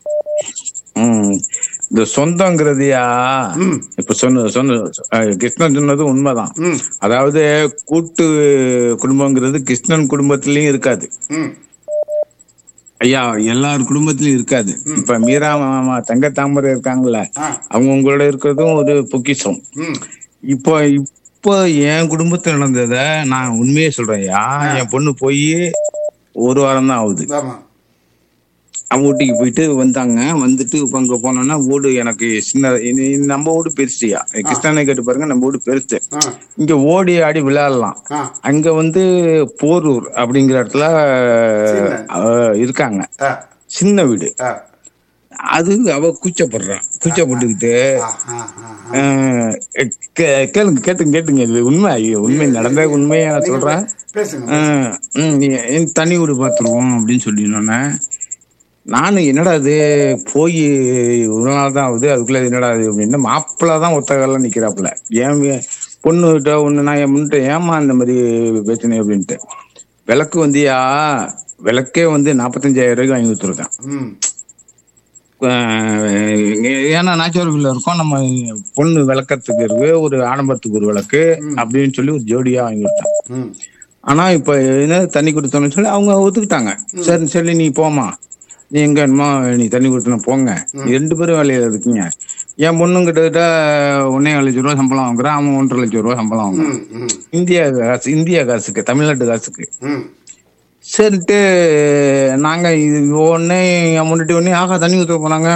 ம். இந்த சொந்தங்கிறதுயா ம். இப்ப சொன்ன சொன்ன அஹ், கிருஷ்ணன் சொன்னது உண்மைதான் ம் அதாவது கூட்டு குடும்பங்கிறது கிருஷ்ணன் குடும்பத்திலயும் இருக்காது ம் ஐயா எல்லார் குடும்பத்திலயும் இருக்காது இப்ப மீரா மாமா தங்க தாமரை இருக்காங்கல்ல ஆ அவங்க உங்களோட இருக்கிறதும் ஒரு பொக்கிஷம் ம் இப்போ இப்போ என் குடும்பத்துல நடந்தத நான் உண்மையே சொல்றேன்யா என் பொண்ணு போய் ஒரு வாரம் தான் ஆகுது ஆமா அவங்க வீட்டுக்கு போயிட்டு வந்தாங்க வந்துட்டு இப்ப அங்க போனோம்னா வீடு எனக்கு சின்ன இது- இது நம்ம வீடு பெருசுயா கிருஷ்ணனை கேட்டு பாருங்க நம்ம வீடு பெருசு ஆ இங்க ஓடி ஆடி விளையாடலாம் ஆ அங்க வந்து போரூர் அப்படிங்கிற இடத்துல சின்ன. அஹ், இருக்காங்க ஆ சின்ன வீடு ஆ அது அவ கூச்சப்படுறான் கூச்சப்பட்டுக்கிட்டு ஆ ஆ ஆ அஹ், கே- கேளுங்க கேட்டுங்க கேட்டுங்க இது உண்மை ஐயோ, உண்மை நடந்த உண்மையை நான் சொல்றேன் பேசுங்க அஹ், ம், நீ- என் தனி வீடு பார்த்துருவோம் அப்படின்னு சொல்லினோன்னே நானும் என்னடா இது போய் ஒரு நாள் தான் ஆகுது அதுக்குள்ள இது என்னடா இது அப்படின்னு மாப்பிள்ள தான் ஒத்த காலில் நிக்கிறாப்புல ஏன் வே- பொண்ணு கிட்ட ஒண்ணு நான் என் முன்னிட்ட ஏமா இந்த மாதிரி பிரச்சனை அப்படின்ட்டு விளக்கு வந்தியா விளக்கே வந்து நாற்பத்தஞ்சாயிரம் ரூபாய்க்கு வாங்கி கொடுத்துருக்கேன் ம் அஹ் ஏன்னா நாச்சுரல் இருக்கோம் நம்ம பொண்ணு விளக்கத்துக்கு இருக்கு ஒரு ஆடம்பரத்துக்கு ஒரு விளக்கு அப்படின்னு சொல்லி ஒரு ஜோடியா வாங்கி கொடுத்தேன் ம் ஆனா இப்ப என்ன தண்ணி கொடுத்தோம்னு சொல்லி அவங்க ஒத்துக்கிட்டாங்க சரி சரி நீ போமா நீ எங்க என்னமோ நீ தண்ணி கொடுத்தன போங்க நீ ரெண்டு பேரும் வேலையில இருக்கீங்க என் பொண்ணும் கிட்டத்தட்ட ஒன்னே லட்சம் ரூபா சம்பளம் வாங்குறான் அவன் ஒன்றரை லட்சம் ரூபா சம்பளம் வாங்குறான் ம், ம், இந்தியா காசு இந்தியா காசுக்கு தமிழ்நாட்டு காசுக்கு ம். சரின்ட்டு நாங்க இது ஒண்ணு என் முன்னாடி ஒண்ணு ஆகா தண்ணி ஊத்த போனாங்க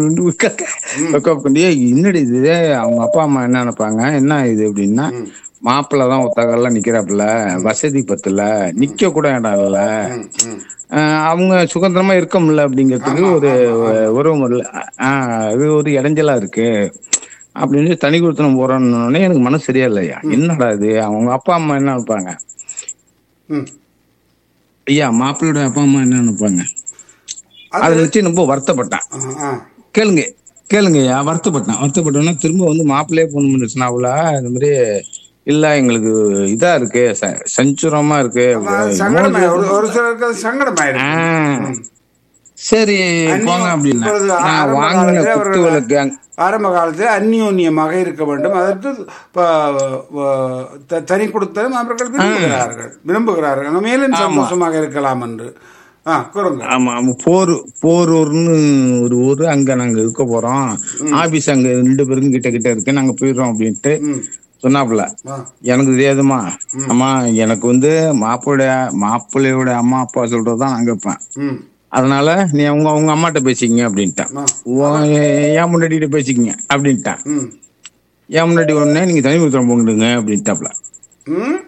என்னடி இது அவங்க அப்பா அம்மா என்ன நினைப்பாங்க என்ன இது அப்படின்னா மாப்பிள்ளை தான் ஒத்தகெல்லாம் நிக்கிறாப்புல வசதி பத்துல நிக்க கூட இடம் இல்ல ம், ம். ஆஹ் அவங்க சுதந்திரமா இருக்க முடியல அப்படிங்கிறதுக்கு ஒரு உறவு முறையில ஆஹ் அது ஒரு இடைஞ்சலா இருக்கு அப்படின்னு சொல்லி தனி கொடுத்தனம் போறோன்னு எனக்கு மனசு சரியா இல்லையா என்னடா இது அவங்க அப்பா அம்மா என்ன நினைப்பாங்க ம். ஐயா மாப்பிள்ளையோட அப்பா அம்மா என்ன நினைப்பாங்க அதை நினைச்சு ரொம்ப வருத்தப்பட்டேன் ஆ, ஆ. கேளுங்க கேளுங்க ஐயா வருத்தப்பட்டேன் வருத்தப்பட்டோன்னா திரும்ப வந்து மாப்பிள்ளையே போன் பண்ணிச்சுனா அவள இந்த மாதிரி இல்ல எங்களுக்கு இதா இருக்கு ச- சஞ்சுரமா இருக்கு அது சங்கடமா ஒரு ஒரு சிலருக்கு அது சங்கடமாயிடும் ஆஹ் சரி போங்க அப்படின்னா இப்பொழுது நான் ஆரம்ப வாங்கின காலத்துல குத்து அவர்கள் விளக்கு அங்க- ஆரம்ப காலத்தில் அந்யோன்யமாக இருக்க வேண்டும் அதற்கு ப- வ- த- தனி கொடுத்தலும் அவர்கள் விரும்புகிறார்கள் விரும்புகிறார்கள் அங்க மேலும் சந்தோஷமாக இருக்கலாம் என்று ஆ கூறுங்க ஆமா ஆமா போர் போரூர்னு ஒரு ஊரு அங்க நாங்க இருக்க போறோம் ஆபீஸ் அங்க ரெண்டு பேருக்கும் கிட்ட கிட்ட இருக்கு நாங்க போயிடுறோம் அப்படின்ட்டு ம் சொன்னாப்புல ஆ எனக்கு தெரியாதுமா அம்மா எனக்கு வந்து மாப்பிள்ளைய மாப்பிள்ளையோட அம்மா அப்பா சொல்றதுதான் நான் கேட்பேன் ம் அதனால நீ அவங்க அவங்க அம்மாட்ட பேசிக்கங்க அப்படின்ட்டான் ஆ. உன் என் முன்னாடி பேசிக்கங்க அப்படின்ட்டான் ம் என் முன்னாடி உடனே நீங்க தனி கொடுத்துறோம் போங்கிடுங்க அப்படின்ட்டாப்ல ம்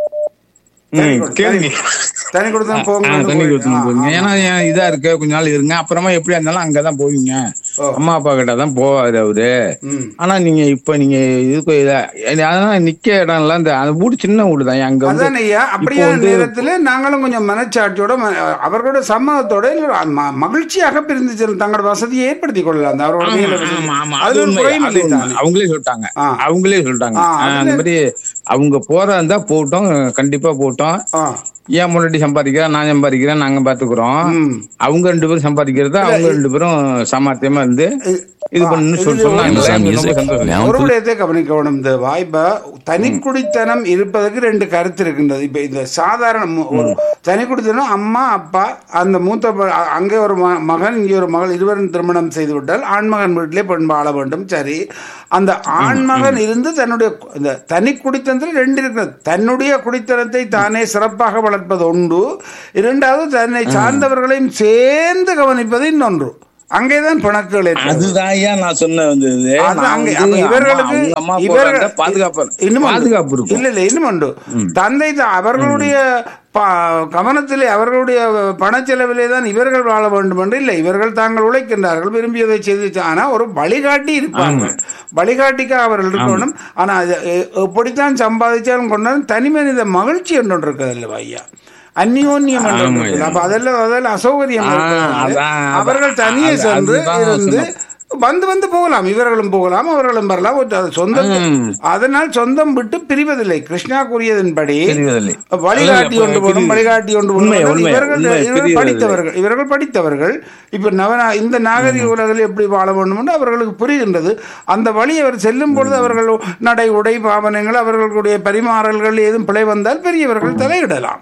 ம், கேளுங்க தனி கொடுத்தா ஆ, போங்க தண்ணி கொடுத்துட்டு போவீங்க ஏன்னா ஏன் இதா இருக்கு கொஞ்ச நாள் இருங்க அப்புறமா எப்படியா இருந்தாலும் அங்கதான் போவீங்க ஓ. அம்மா அப்பா கிட்ட தான் போவாரு அவரு ம் ஆனா நீங்க இப்ப நீங்க இதுக்கு இத அதான் நிக்க இடம் இல்ல இந்த அந்த வீடு சின்ன வீடு தான் அங்க வந்து அதான் ஐயா அப்படியான நேரத்தில் நாங்களும் கொஞ்சம் மனச்சாட்சியோட ம- அவர்களோட சம்மதத்தோட இல்ல, ம- மகிழ்ச்சியாக பிரிந்து செல்லும் தங்களோட வசதியை ஏற்படுத்தி கொள்ளலாம் அந்த அவரோட மேல வசதி. ஆமா, ஆமா, அது அது ஒரு உண்மை, குறையும் அது இல்லை உண்மை. தானே. அவங்களே சொல்லிட்டாங்க ஆ. அவங்களே சொல்லிட்டாங்க ஆ, ஆ, அந்த மாதிரி அவங்க போறா இருந்தா போட்டோம் கண்டிப்பா போட்டோம் ஆ ஏன் முன்னாடி சம்பாதிக்கிறேன் நான் சம்பாதிக்கிறேன் நாங்க பாத்துக்கிறோம் ம். அவங்க ரெண்டு பேரும் சம்பாதிக்கிறத அவங்க ரெண்டு பேரும் சாமர்த்தியமா இருந்து இது பண்ணு சொல்லி சொன்னாங்க Amazon எனக்கு Music. ரொம்ப சந்தோஷம். Now ஒரு விடயத்தை கவனிக்கணும் இந்த வாய்ப்பை தனிக்குடித்தனம் இருப்பதற்கு ரெண்டு கருத்து இருக்கின்றது இப்ப இந்த சாதாரண மு- ஒரு தனிக்குடித்தனம் அம்மா அப்பா அந்த மூத்த ப- அ- அங்கே ஒரு ம- மகன் இங்கே ஒரு மகள் இருவரும் திருமணம் செய்து விட்டால் ஆண்மகன் வீட்டிலே பெண் வாழ வேண்டும் சரி அந்த ஆண்மகன் இருந்து தன்னுடைய கு- இந்த தனி குடித்தனத்தில் ரெண்டு இருக்கிறது தன்னுடைய குடித்தனத்தை தானே சிறப்பாக வளர்ப்பது உண்டு இரண்டாவது தன்னை சார்ந்தவர்களையும் சேர்ந்து கவனிப்பது இன்னொன்று அங்கேதான் பிணக்குகள் ஏற்படுது. அதுதான் ஏன் நான் சொன்ன வந்து இது. அது நான் அங்க- வந்து அப்ப இவர்களுக்கு அம்மா- அவங்க அம்மா இவர்கள் போறாங்க, பாதுகாப்பு இன்னும் உண்டு. பாதுகாப்பு இருக்கும் இல்ல இல்ல இன்னும் உண்டு தந்தை தான் அவர்களுடைய ப- கவனத்திலே அவர்களுடைய பணச்செலவிலே தான் இவர்கள் வாழ வேண்டும் என்று இல்லை இவர்கள் தாங்கள் உழைக்கின்றார்கள் விரும்பியதை செய்து ஆனா ஒரு வழிகாட்டி இருப்பாங்க வழிகாட்டிக்காக அவர்கள் இருக்கணும் ஆனா அது எ- எப்படித்தான் சம்பாதிச்சாலும் கொண்டாலும் தனி மனித மகிழ்ச்சி என்று ஒன்று இருக்குது அல்லவா ஐயா அந்யோன்யம் என்று ஒன்று இருக்குது. அப்ப அதெல்லாம் அதெல்லாம் அசௌகரியம் இருக்கிறதுனால அதான், அவர்கள் தனியே அது- சென்று அதுதான் இருந்து வந்து வந்து போகலாம் இவர்களும் போகலாம் அவர்களும் வரலாம் ஒரு அது சொந்தம் அதனால் சொந்தம் விட்டு பிரிவதில்லை கிருஷ்ணா கூறியதன்படி தெரிவதில்லை. வழிகாட்டி ஒன்று போடும் வழிகாட்டி ஒன்று போடும் உண்மை, என்றால் உண்மை, இவர்கள் உண்மை, இவர்கள் பிரிவதில்லை. படித்தவர்கள் இவர்கள் படித்தவர்கள் இப்ப நவ இந்த நாகரிக உலகில் எப்படி வாழ வேண்டும் என்று அவர்களுக்கு புரிகின்றது அந்த வழி அவர் செல்லும் பொழுது அவர்கள் நடை உடை பாவனைகள் அவர்களுடைய பரிமாறல்கள் ஏதும் பிழை வந்தால் பெரியவர்கள் தலையிடலாம்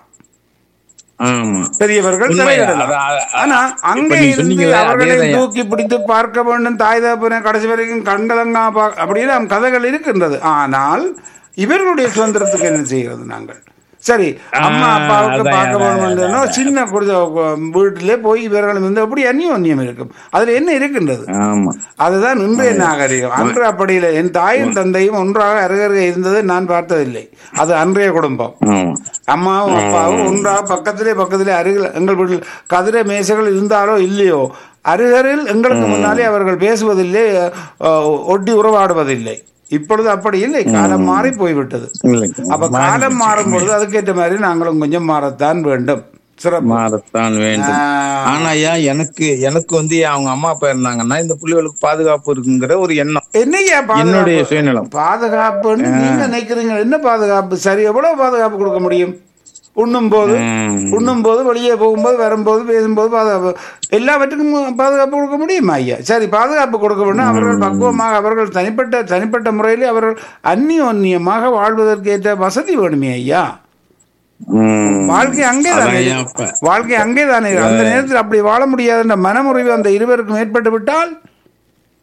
ஆமா பெரியவர்கள் உண்மை, தலையிடலாம் அது- அது- ஆனா அங்கே இப்ப நீங்க இருந்து சொன்னீங்களே, அவர்களை அதேதான். தூக்கி பிடித்து பார்க்க வேண்டும் தாய் தகப்பனை கடைசி வரைக்கும் கண்கலங்கா பா- அப்படின்னு நம் கதைகள் இருக்கின்றது ஆனால் இவர்களுடைய சுதந்திரத்துக்கு என்ன செய்கிறது நாங்கள் சரி அம்மா ஆ, அப்பாவுக்கு அதான், பார்க்க அதான், வேணும்னா சின்ன குடித வீட்டிலே போய் இவர்களும் வந்து அப்படி அந்யோன்யம் இருக்கும் அதுல என்ன இருக்கின்றது ஆமா அதுதான் இன்றைய நாகரிகம் அன்று அப்படி இல்லை என் தாயும் தந்தையும் ஒன்றாக அருகருகே இருந்ததை நான் பார்த்ததில்லை அது அன்றைய குடும்பம் ஆமா அம்மாவும் அப்பாவும் ஒன்றாக பக்கத்திலே பக்கத்திலே அருகில் எங்கள் வீட்டில் கதிரை மேசைகள் இருந்தாலோ இல்லையோ அருகரில் எங்களுக்கு முன்னாலே அவர்கள் பேசுவதில்லை அஹ், ஒட்டி உறவாடுவதில்லை இப்பொழுது அப்படி இல்லை காலம் மாறி போய்விட்டது இல்லை. அப்ப காலம் மாறும் பொழுது அதுக்கேற்ற மாதிரி நாங்களும் கொஞ்சம் மாறத்தான் வேண்டும் சிறப்பு மாறத்தான் வேண்டும் ஆஹ், ஆனா ஐயா எனக்கு எனக்கு வந்து அவங்க அம்மா அப்பா இருந்தாங்கன்னா இந்த புள்ளிகளுக்கு பாதுகாப்பு இருக்குங்கிற ஒரு எண்ணம் என்னய்யா என்னுடைய பாதுகாப்பு சுயநலம் பாதுகாப்புன்னு நீங்க நினைக்கிறீங்க என்ன பாதுகாப்பு சரி எவ்வளவு பாதுகாப்பு கொடுக்க முடியும் உண்ணும் போது ம். உண்ணும் போது வெளியே போகும்போது வரும்போது பேசும்போது பாதுகாப்பு எல்லாவற்றுக்கும் பாதுகாப்பு கொடுக்க முடியுமா ஐயா சரி பாதுகாப்பு கொடுக்க வேண்டும் அவர்கள் பக்குவமாக அவர்கள் தனிப்பட்ட தனிப்பட்ட முறையிலே அவர்கள் அந்நியோன்யமாக வாழ்வதற்கு ஏற்ற வசதி வேணுமே ஐயா ம். வாழ்க்கை அங்கே அதான் தானே ஐயா அப்ப. வாழ்க்கை அங்கே தானே அந்த நேரத்தில் அப்படி வாழ முடியாதுன்ற மனமுறிவு அந்த இருவருக்கும் ஏற்பட்டு விட்டால்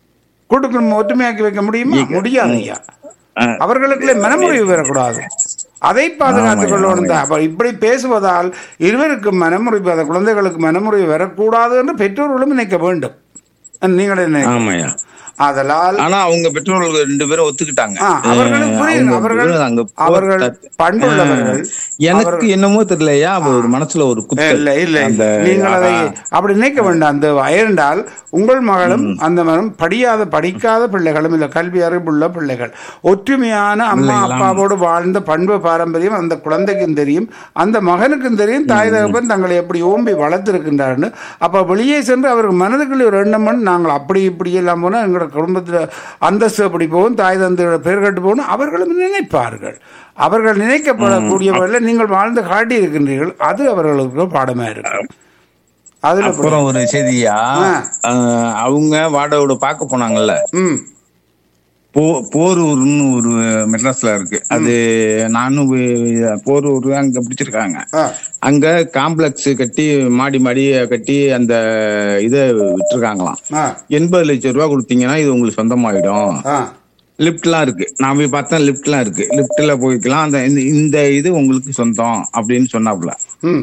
கூட்டு குடும்பம் ஒற்றுமையாக்கி வைக்க முடியுமா முடியாது ஐயா ஆ. அவர்களுக்குள்ளே மனமுறிவு வரக்கூடாது அதை பாதுகாத்துக் கொள்ளணும் தான். அப்ப இப்படி பேசுவதால் இருவருக்கும் மனமுறிவு அந்த குழந்தைகளுக்கு மனமுறிவு வரக்கூடாது என்று பெற்றோர்களும் நினைக்க வேண்டும் நீங்கள் என்ன ஆமாய்யா அதனால் ஆனா அவங்க பெற்றோர்கள் ரெண்டு பேரும் ஒத்துக்கிட்டாங்க ஆ, அவர்களுக்கு அஹ் புரியுது. அவங்க அவர்கள் பேரும் அங்க போ- அவர்கள் தட்- பண்புள்ளவர்கள். எனக்கு அவர்கள்- என்னமோ தெரியலையா அவ ஒரு மனசுல ஒரு குத்தல் இல்ல இல்ல அந்த நீங்கள் அதை ஆஹா. அப்படி நினைக்க வேண்டாம் அந்த ஏனென்றால் உங்கள் மகளும் அந்த மகளும் படியாத படிக்காத பிள்ளைகளும் இல்ல கல்வி அறிவுள்ள பிள்ளைகள் ஒற்றுமையான அம்மா அப்பாவோடு வாழ்ந்த பண்பு பாரம்பரியம் அந்த குழந்தைக்கும் தெரியும் அந்த மகனுக்கும் தெரியும் தாய் தகப்பன் தங்களை எப்படி ஓம்பி வளர்த்திருக்கின்றார்னு அப்ப வெளியே சென்று அவருக்கு மனதுக்குள்ள ஒரு எண்ணம் பண்ணி நாங்கள் அப்படி இப்படி எல்லாம் போனா எங்களோட குடும்பத்துல அந்தஸ்து அப்படி போகும் தாய் தந்தையோட பேர் கட்டு போகணும் அவர்களும் நினைப்பார்கள் அவர்கள் நினைக்கப்படக்கூடியவர்கள் நீங்கள் வாழ்ந்து காட்டி இருக்கின்றீர்கள் அது அவர்களுக்கு பாடமா இருக்கும் அதுல அப்புறம் ஒரு செய்தியா ஆ. அஹ் அவங்க வாடகையோட பார்க்க போனாங்கல்ல ம் போ போரூர்னு ஒரு மெட்ராஸ்ல இருக்கு அது நானும் வி- போரூர் அங்க பிடிச்சிருக்காங்க ஆ அங்க காம்ப்ளெக்ஸ் கட்டி மாடி மாடி கட்டி அந்த இதை விட்டுருக்காங்களாம் ஆ எண்பது லட்சம் ரூபாய் கொடுத்தீங்கன்னா இது உங்களுக்கு சொந்தமாயிடும் ஆ லிப்ட்லாம் இருக்கு நான் போய் பார்த்தா லிப்ட்லாம் இருக்கு லிப்ட்ல போய்க்கலாம் அந்த இந்த- இந்த இது உங்களுக்கு சொந்தம் அப்படின்னு சொன்னாப்புல ம்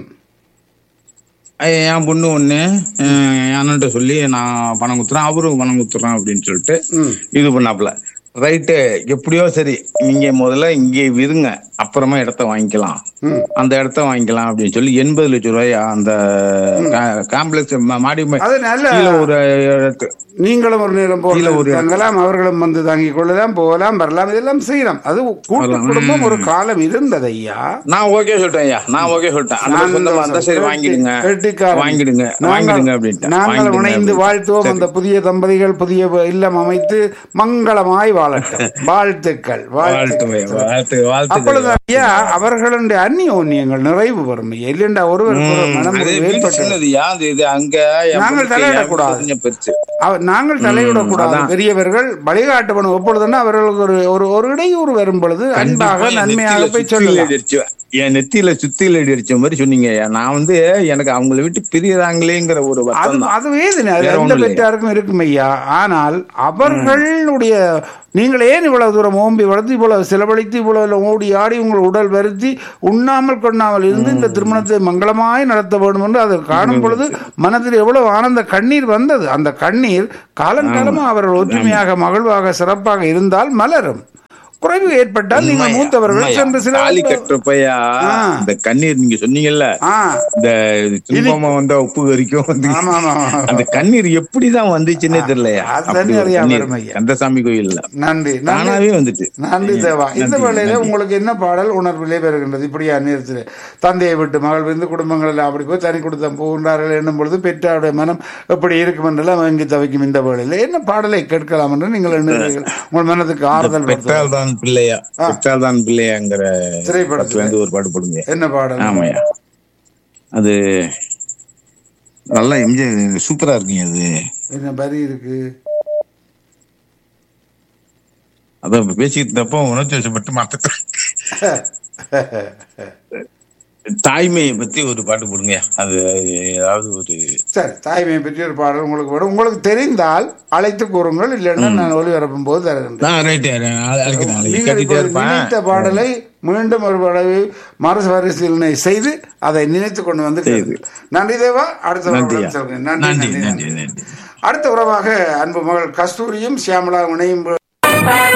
அஹ் என் பொண்ணு ஒண்ணு அஹ் என் அண்ணன்ட்ட சொல்லி நான் பணம் குத்துறேன் அவரும் பணம் குத்துறேன் அப்படின்னு சொல்லிட்டு ம் இது பண்ணாப்புல ரைட்டு எப்படியோ சரி நீங்க முதல்ல இங்கே இருங்க அப்புறமா இடத்த வாங்கிக்கலாம் ம் அந்த இடத்த வாங்கிக்கலாம் அப்படின்னு சொல்லி எண்பது லட்சம் ரூபாய் அந்த காம்ப்ளெக்ஸ் மாடி மா- அது நல்ல கீழே ஒரு இடத்து நீங்களும் ஒரு நேரம் போல கீழே ஒரு- தங்கலாம் அவர்களும் வந்து தங்கிக் கொள்ளலாம் போகலாம் வரலாம் இதெல்லாம் செய்யலாம் அது கூட்டு குடும்பம் ஒரு காலம் இருந்தது ஐயா நான் ஓகே சொல்லிட்டேன் ஐயா நான் ஓகே சொல்லிட்டேன் அந்த மாதிரி சொந்தமா இருந்தா சரி வாங்கிடுங்க கெட்டிக்காரன். வாங்கிடுங்க நாங்கள்- வாங்கிடுங்க அப்படின்ட்டு நாங்கள் வாங்கிடுங்க இணைந்து அப்படின்ட்டு. வாழ்த்துவோம் அந்த புதிய தம்பதிகள் புதிய இல்லம் அமைத்து மங்களமாய் வாழட்டும் வாழ்த்துக்கள் வாழ்த்துக்கள் வாழ்த்துவேன் வாழ்த்து வாழ்த்து அப்பொழுது ஐயா அவர்களுடைய அந்நியோன்யங்கள் நிறைவு வரும் ஐயா. இல்லைண்டா ஒருவருக்கு ஒரு மனம் அது வீடு ஏற்பட்டு சின்னதுயா அது இது அங்க என் நாங்கள் பொண்ணுக்கு தலையிடக்கூடாது. என் கொஞ்சம் பெருசு அவ- நாங்கள் தலையிடக்கூடாது அதான். பெரியவர்கள் வழிகாட்டப்படும் எப்பொழுதுன்னா அவர்களுக்கு ஒரு ஒரு ஒரு இடையூறு வரும் பொழுது அன்பாக கண்டிப்பா என் நன்மையாக நெத்தியில போய் சுத்தியில சொல்லலாம் அடிச்சு என் நெத்தியில சுத்தியில அடிச்ச மாதிரி சொன்னீங்க நான் வந்து எனக்கு அவங்கள விட்டு பிரியறாங்களேங்கிற ஒரு அது வருத்தம் தான் அது வேதனை அது வேற எந்த ஒண்ணும் இல்லையா? பெற்றாருக்கும் இருக்கும் ஐயா ஆனால் அவர்களுடைய நீங்கள் ஏன் இவ்வளவு தூரம் ஓம்பி வளர்த்து இவ்வளவு செலவழித்து இவ்வளவு ஓடி ஆடி உங்கள் உடல் வருத்தி உண்ணாமல் கொண்ணாமல் இருந்து இந்த திருமணத்தை மங்களமாய் நடத்த வேண்டும் என்று அதை காணும் பொழுது மனதில் எவ்வளவு ஆனந்த கண்ணீர் வந்தது அந்த கண்ணீர் காலங்காலமா அவர்கள் ஒற்றுமையாக மகிழ்வாக சிறப்பாக இருந்தால் மலரும் குறைவு ஏற்பட்டால் நீங்கள் உண்மையா, மூத்தவர்கள் உண்மையா. சென்று சில தாலி கட்டுறப்பயா ஆ. இந்த கண்ணீர் நீங்க சொன்னீங்கல்ல ஆ இந்த துன்பமா வந்தா உப்பு வரைக்கும் வந்து ஆமா ஆமா ஆமா. அந்த கண்ணீர் எப்படிதான் வந்துச்சுன்னே தெரியலையா அது அப்படி தண்ணி ஒரு அறியாம கண்ணீர். வரும் ஐயா. கந்தசாமி கோயில்ல நன்றி நன்றி தானாவே வந்துட்டு நன்றி தேவா இந்த நன்றி, வேளையில நன்றி. உங்களுக்கு என்ன பாடல் உணர்விலே பெறுகின்றது இப்படியா நேரத்தில் தந்தையை விட்டு மகள் வந்து குடும்பங்கள் எல்லாம் அப்படி போய் தனி கொடுத்தம் போகின்றார்கள் என்னும் பொழுது பெற்றாருடைய மனம் எப்படி இருக்கும் என்றெல்லாம் வாங்கி தவிக்கும் இந்த வேளையில என்ன பாடலை கேட்கலாம் என்று நீங்கள் எண்ணுகிறீர்கள் உங்கள் மனதுக்கு ஆறுதல் படுத்த பெற்றால் தான் பிள்ளையா பெற்றால் தான் பிள்ளையாங்கிற திரைப்படத்துல. படத்துல இருந்து ஒரு பாட்டு போடுங்க என்ன பாடல் ஆமாயா அது நல்லா எம்ஜிஆர் சூப்பரா இருக்குங்க அது என்ன பரி இருக்கு அதான் இப்ப பேசிக்கிட்டு இருந்தப்போ உணர்ச்சி வசப்பட்டு மறந்துட்டேன் தாய்மையை பத்தி ஒரு பாட்டு போடுங்க அது ஏதாவது ஒரு சரி தாய்மையை பற்றி ஒரு பாடல் உங்களுக்கு வரும் உங்களுக்கு தெரிந்தால் அழைத்து கூறுங்கள் இல்லைன்னா நான் ஒளிபரப்பும் போது தருகின்றேன் நான் ரைட்டு அழைக்கிறேன் நீங்கள் கேட்டுட்டே இப்பொழுது இருப்பேன் நினைத்த பாடலை மீண்டும் ஒரு பாடலை மறுபரிசீலனை செய்து அதை நினைத்து கொண்டு வந்து கேளுங்கள். நன்றி தேவா அடுத்த நன்றியா. உறவுடன் சொல்கிறேன். நன்றி நன்றி நன்றி நன்றி நன்றி நன்றி அடுத்த உறவாக அன்பு மகள் கஸ்தூரியும் சியாமலா இணையும்